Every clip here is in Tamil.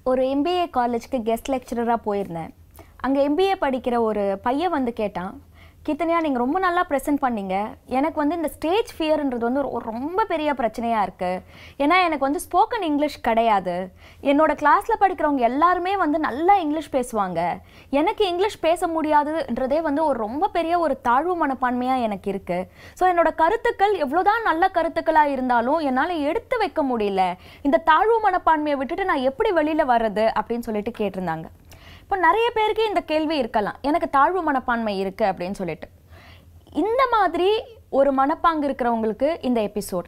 ஒரு எம்பிஏ காலேஜ்க்கு கெஸ்ட் லெக்சரராக போயிருந்தேன் அங்கே எம்பிஏ படிக்கிற ஒரு பையன் வந்து கேட்டான் கீர்த்தனையா நீங்கள் ரொம்ப நல்லா ப்ரெசென்ட் பண்ணீங்க எனக்கு வந்து இந்த ஸ்டேஜ் ஃபியர்ன்றது வந்து ஒரு ரொம்ப பெரிய பிரச்சனையாக இருக்குது ஏன்னா எனக்கு வந்து ஸ்போக்கன் இங்கிலீஷ் கிடையாது என்னோட கிளாஸில் படிக்கிறவங்க எல்லாருமே வந்து நல்லா இங்கிலீஷ் பேசுவாங்க எனக்கு இங்கிலீஷ் பேச முடியாதுன்றதே வந்து ஒரு ரொம்ப பெரிய ஒரு தாழ்வு மனப்பான்மையாக எனக்கு இருக்குது ஸோ என்னோட கருத்துக்கள் எவ்வளோதான் நல்ல கருத்துக்களாக இருந்தாலும் என்னால் எடுத்து வைக்க முடியல இந்த தாழ்வு மனப்பான்மையை விட்டுட்டு நான் எப்படி வெளியில் வர்றது அப்படின்னு சொல்லிட்டு கேட்டிருந்தாங்க இப்போ நிறைய பேருக்கு இந்த கேள்வி இருக்கலாம் எனக்கு தாழ்வு மனப்பான்மை இருக்கு அப்படின்னு சொல்லிட்டு இந்த மாதிரி ஒரு மனப்பாங்கு இருக்கிறவங்களுக்கு இந்த எபிசோட்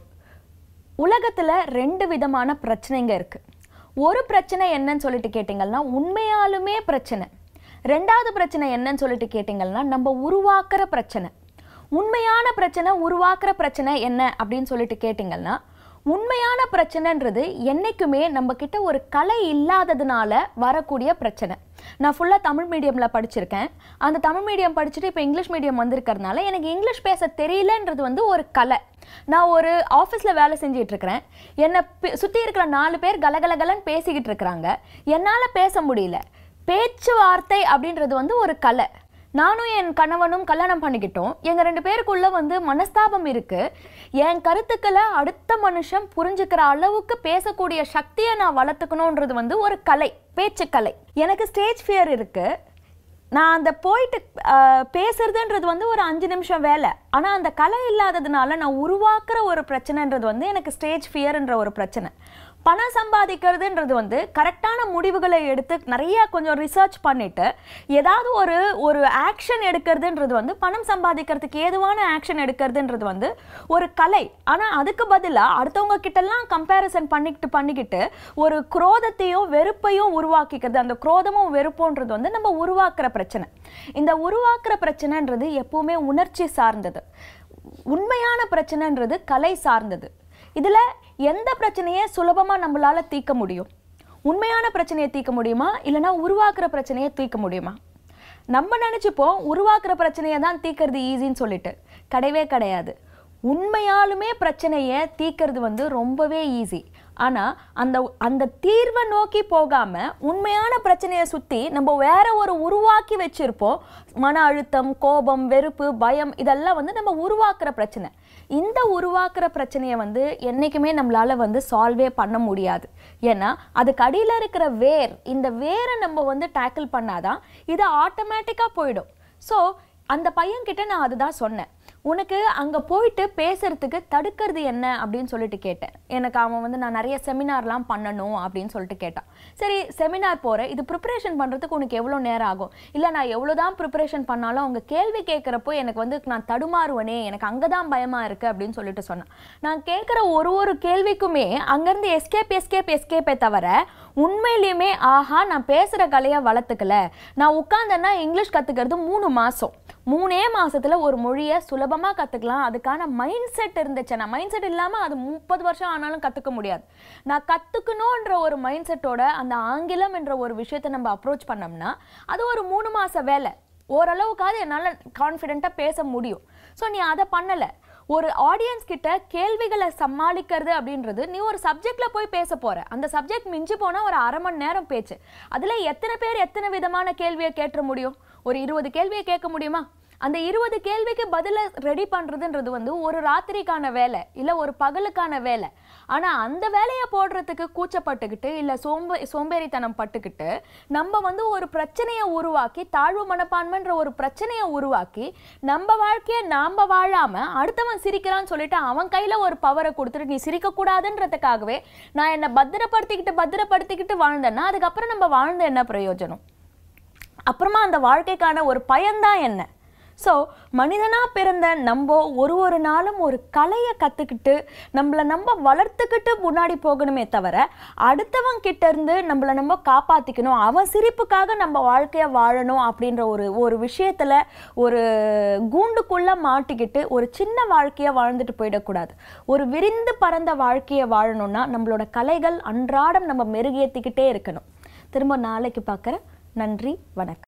உலகத்துல ரெண்டு விதமான பிரச்சனைங்க இருக்கு ஒரு பிரச்சனை என்னன்னு சொல்லிட்டு கேட்டிங்கன்னா உண்மையாலுமே பிரச்சனை ரெண்டாவது பிரச்சனை என்னன்னு சொல்லிட்டு கேட்டிங்கன்னா நம்ம உருவாக்குற பிரச்சனை உண்மையான பிரச்சனை உருவாக்குற பிரச்சனை என்ன அப்படின்னு சொல்லிட்டு கேட்டிங்கன்னா உண்மையான பிரச்சனைன்றது என்னைக்குமே நம்ம கிட்ட ஒரு கலை இல்லாததுனால வரக்கூடிய பிரச்சனை நான் ஃபுல்லாக தமிழ் மீடியமில் படிச்சிருக்கேன் அந்த தமிழ் மீடியம் படிச்சுட்டு இப்போ இங்கிலீஷ் மீடியம் வந்திருக்கறனால எனக்கு இங்கிலீஷ் பேச தெரியலன்றது வந்து ஒரு கலை நான் ஒரு ஆஃபீஸில் வேலை செஞ்சிட்டு இருக்கிறேன் என்னை சுற்றி இருக்கிற நாலு பேர் கலகலகலன்னு பேசிக்கிட்டு இருக்கிறாங்க என்னால் பேச முடியல பேச்சுவார்த்தை அப்படின்றது வந்து ஒரு கலை நானும் என் கணவனும் கல்யாணம் பண்ணிக்கிட்டோம் எங்க ரெண்டு பேருக்குள்ள வந்து மனஸ்தாபம் இருக்கு என் கருத்துக்களை அடுத்த மனுஷன் புரிஞ்சுக்கிற அளவுக்கு பேசக்கூடிய சக்தியை நான் வளர்த்துக்கணுன்றது வந்து ஒரு கலை பேச்சுக்கலை எனக்கு ஸ்டேஜ் ஃபியர் இருக்கு நான் அந்த போயிட்டு அஹ், பேசுறதுன்றது வந்து ஒரு அஞ்சு நிமிஷம் வேலை ஆனால் அந்த கலை இல்லாததுனால நான் உருவாக்குற ஒரு பிரச்சனைன்றது வந்து எனக்கு ஸ்டேஜ் ஃபியர்ன்ற ஒரு பிரச்சனை பணம் சம்பாதிக்கிறதுன்றது வந்து கரெக்டான முடிவுகளை எடுத்து நிறைய கொஞ்சம் ரிசர்ச் பண்ணிட்டு ஏதாவது ஒரு ஒரு ஆக்ஷன் எடுக்கிறதுன்றது வந்து பணம் சம்பாதிக்கிறதுக்கு ஏதுவான ஆக்ஷன் எடுக்கிறதுன்றது வந்து ஒரு கலை ஆனால் அதுக்கு பதிலாக அடுத்தவங்க கிட்டலாம் கம்பேரிசன் பண்ணிக்கிட்டு பண்ணிக்கிட்டு ஒரு குரோதத்தையும் வெறுப்பையும் உருவாக்கிக்கிறது அந்த குரோதமும் வெறுப்புன்றது வந்து நம்ம உருவாக்குற பிரச்சனை இந்த உருவாக்குற பிரச்சனைன்றது எப்பவுமே உணர்ச்சி சார்ந்தது உண்மையான பிரச்சனைன்றது கலை சார்ந்தது இதுல எந்த பிரச்சனையை சுலபமா நம்மளால தீர்க்க முடியும் உண்மையான பிரச்சனையை தீர்க்க முடியுமா இல்லைன்னா உருவாக்குற பிரச்சனையை தீர்க்க முடியுமா நம்ம நினைச்சுப்போம் உருவாக்குற பிரச்சனையை தான் தீர்க்கறது ஈஸின்னு சொல்லிட்டு கிடையவே கிடையாது உண்மையாலுமே பிரச்சனையை தீர்க்கறது வந்து ரொம்பவே ஈஸி ஆனா அந்த அந்த தீர்வை நோக்கி போகாம உண்மையான பிரச்சனையை சுத்தி நம்ம வேற ஒரு உருவாக்கி வச்சிருப்போம் மன அழுத்தம் கோபம் வெறுப்பு பயம் இதெல்லாம் வந்து நம்ம உருவாக்குற பிரச்சனை இந்த உருவாக்குற பிரச்சனையை வந்து என்னைக்குமே நம்மளால வந்து சால்வே பண்ண முடியாது ஏன்னா அதுக்கு அடியில இருக்கிற வேர் இந்த வேரை நம்ம வந்து டேக்கிள் பண்ணாதான் இது ஆட்டோமேட்டிக்கா போயிடும் ஸோ அந்த பையன்கிட்ட நான் அதுதான் சொன்னேன் உனக்கு அங்கே போயிட்டு பேசுறதுக்கு தடுக்கிறது என்ன அப்படின்னு சொல்லிட்டு கேட்டேன் எனக்கு அவன் வந்து நான் நிறைய செமினார்லாம் பண்ணணும் அப்படின்னு சொல்லிட்டு கேட்டான் சரி செமினார் போகிறேன் இது ப்ரிப்பரேஷன் பண்ணுறதுக்கு உனக்கு எவ்வளோ நேரம் ஆகும் இல்லை நான் எவ்வளோ தான் ப்ரிப்பரேஷன் பண்ணாலும் அவங்க கேள்வி கேட்குறப்போ எனக்கு வந்து நான் தடுமாறுவனே எனக்கு அங்கே தான் பயமாக இருக்குது அப்படின்னு சொல்லிட்டு சொன்னான் நான் கேட்குற ஒரு ஒரு கேள்விக்குமே அங்கேருந்து எஸ்கேப் எஸ்கேப் எஸ்கேப்பே தவிர உண்மையிலையுமே ஆஹா நான் பேசுகிற கலையை வளர்த்துக்கல நான் உட்காந்தேன்னா இங்கிலீஷ் கற்றுக்கிறது மூணு மாதம் மூணே மாசத்துல ஒரு மொழியை சுலபமா கத்துக்கலாம் அதுக்கான மைண்ட் செட் இருந்துச்சு நான் மைண்ட் செட் இல்லாம அது முப்பது வருஷம் ஆனாலும் கத்துக்க முடியாது நான் கத்துக்கணுன்ற ஒரு மைண்ட் செட்டோட அந்த ஆங்கிலம் என்ற ஒரு விஷயத்தை நம்ம அப்ரோச் பண்ணோம்னா அது ஒரு மூணு மாச வேலை ஓரளவுக்காவது என்னால் கான்ஃபிடென்ட்டாக பேச முடியும் ஸோ நீ அதை பண்ணலை ஒரு ஆடியன்ஸ் கிட்ட கேள்விகளை சமாளிக்கிறது அப்படின்றது நீ ஒரு சப்ஜெக்ட்ல போய் பேச போற அந்த சப்ஜெக்ட் மிஞ்சி போனா ஒரு அரை மணி நேரம் பேச்சு அதுல எத்தனை பேர் எத்தனை விதமான கேள்வியை கேட்டுற முடியும் ஒரு இருபது கேள்வியை கேட்க முடியுமா அந்த இருபது கேள்விக்கு பதில ரெடி பண்றதுன்றது வந்து ஒரு ராத்திரிக்கான வேலை இல்ல ஒரு பகலுக்கான வேலை ஆனா அந்த வேலையை போடுறதுக்கு கூச்சப்பட்டுக்கிட்டு இல்ல சோம்பே சோம்பேறித்தனம் பட்டுக்கிட்டு நம்ம வந்து ஒரு பிரச்சனையை உருவாக்கி தாழ்வு மனப்பான்மைன்ற ஒரு பிரச்சனையை உருவாக்கி நம்ம வாழ்க்கையை நாம வாழாம அடுத்தவன் சிரிக்கிறான்னு சொல்லிட்டு அவன் கையில ஒரு பவரை கொடுத்துட்டு நீ சிரிக்க கூடாதுன்றதுக்காகவே நான் என்னை பத்திரப்படுத்திக்கிட்டு பத்திரப்படுத்திக்கிட்டு வாழ்ந்தேன்னா அதுக்கப்புறம் நம்ம வாழ்ந்த என்ன பிரயோஜனம் அப்புறமா அந்த வாழ்க்கைக்கான ஒரு பயன்தான் என்ன ஸோ மனிதனாக பிறந்த நம்ம ஒரு ஒரு நாளும் ஒரு கலையை கற்றுக்கிட்டு நம்மளை நம்ம வளர்த்துக்கிட்டு முன்னாடி போகணுமே தவிர அடுத்தவன் கிட்ட இருந்து நம்மளை நம்ம காப்பாற்றிக்கணும் அவன் சிரிப்புக்காக நம்ம வாழ்க்கையை வாழணும் அப்படின்ற ஒரு ஒரு விஷயத்தில் ஒரு கூண்டுக்குள்ளே மாட்டிக்கிட்டு ஒரு சின்ன வாழ்க்கையை வாழ்ந்துட்டு போயிடக்கூடாது ஒரு விரிந்து பறந்த வாழ்க்கையை வாழணும்னா நம்மளோட கலைகள் அன்றாடம் நம்ம மெருகேற்றிக்கிட்டே இருக்கணும் திரும்ப நாளைக்கு பார்க்குறேன் நன்றி வணக்கம்